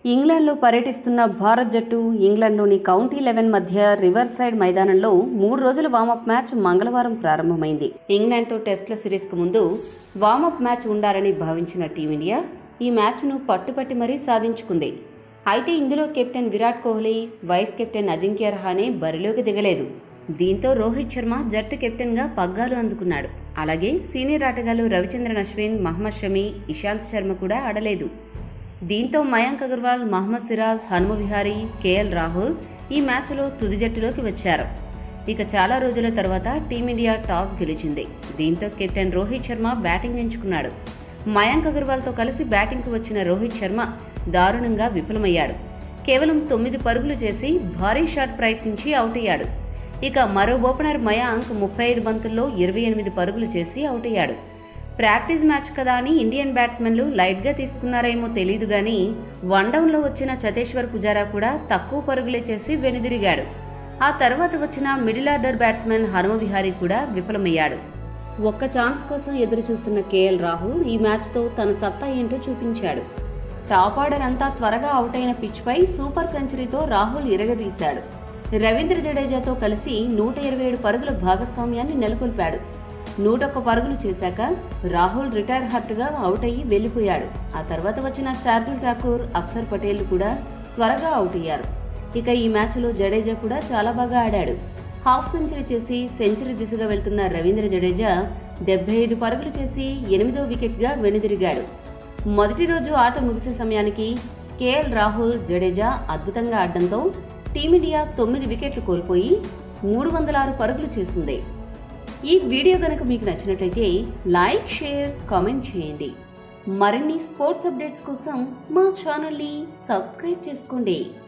ఇంగ్లాండ్లో పర్యటిస్తున్న భారత్ జట్టు ఇంగ్లాండ్లోని కౌంటీ లెవెన్ మధ్య రివర్ సైడ్ మైదానంలో మూడు రోజుల వార్మప్ మ్యాచ్ మంగళవారం ప్రారంభమైంది ఇంగ్లాండ్తో టెస్టుల సిరీస్కు ముందు వార్మప్ మ్యాచ్ ఉండాలని భావించిన టీమిండియా ఈ మ్యాచ్ను పట్టుపట్టి మరీ సాధించుకుంది అయితే ఇందులో captain Virat Kohli vice captain Ajinkya Rahane బరిలోకి దిగలేదు దీంతో రోహిత్ శర్మ జట్టు కెప్టెన్గా పగ్గాలు అందుకున్నాడు అలాగే సీనియర్ ఆటగాళ్లు రవిచంద్రన్ అశ్విన్ మహమ్మద్ షమి ఇషాంత్ శర్మ కూడా ఆడలేదు దీంతో మయాంక్ అగర్వాల్ మహమ్మద్ సిరాజ్ హనుమ విహారీ కేఎల్ రాహుల్ ఈ మ్యాచ్లో తుది జట్టులోకి వచ్చారు ఇక చాలా రోజుల తర్వాత టీమిండియా టాస్ గెలిచింది దీంతో కెప్టెన్ రోహిత్ శర్మ బ్యాటింగ్ ఎంచుకున్నాడు మయాంక్ అగర్వాల్తో కలిసి బ్యాటింగ్కు వచ్చిన రోహిత్ శర్మ దారుణంగా విఫలమయ్యాడు కేవలం తొమ్మిది పరుగులు చేసి భారీ షాట్ ప్రయత్నించి అవుట్ అయ్యాడు ఇక మరో ఓపెనర్ మయాంక్ ముప్పై ఐదు బంతుల్లో ఇరవై ఎనిమిది పరుగులు చేసి అవుట్ అయ్యాడు ప్రాక్టీస్ మ్యాచ్ కదా అని ఇండియన్ బ్యాట్స్మెన్లు లైట్గా తీసుకున్నారేమో తెలియదు గానీ వన్ డౌన్లో వచ్చిన చతేశ్వర్ పుజారా కూడా తక్కువ పరుగులే చేసి వెనుదిరిగాడు ఆ తర్వాత వచ్చిన middle order batsmen Hanuma Vihari కూడా విఫలమయ్యాడు ఒక్క ఛాన్స్ కోసం ఎదురు చూస్తున్న కేఎల్ రాహుల్ ఈ మ్యాచ్తో తన సత్తా ఏంటో చూపించాడు టాప్ ఆర్డర్ అంతా త్వరగా అవుట్ అయిన పిచ్పై సూపర్ సెంచరీతో రాహుల్ ఇరగదీశాడు రవీంద్ర జడేజాతో కలిసి నూట ఇరవై ఏడు పరుగుల భాగస్వామ్యాన్ని నెలకొల్పాడు నూటొక్క పరుగులు చేశాక రాహుల్ రిటైర్ హర్ట్గా అవుట్ అయ్యి వెళ్లిపోయాడు ఆ తర్వాత వచ్చిన శార్దుల్ ఠాకూర్ అక్షర్ పటేల్ కూడా త్వరగా అవుట్ అయ్యారు ఇక ఈ మ్యాచ్లో జడేజా కూడా చాలా బాగా ఆడాడు హాఫ్ సెంచరీ చేసి సెంచరీ దిశగా వెళ్తున్న రవీంద్ర జడేజా డెబ్బై ఐదు పరుగులు చేసి ఎనిమిదో వికెట్గా వెనుదిరిగాడు మొదటి రోజు ఆట ముగిసే సమయానికి కేఎల్ రాహుల్ జడేజా అద్భుతంగా ఆడడంతో టీమిండియా తొమ్మిది వికెట్లు కోల్పోయి మూడు వందల ఆరు పరుగులు చేసింది ఈ వీడియో కనుక మీకు నచ్చినట్లయితే లైక్ షేర్ కామెంట్ చేయండి మరిన్ని స్పోర్ట్స్ అప్డేట్స్ కోసం మా ఛానల్ని సబ్స్క్రైబ్ చేసుకోండి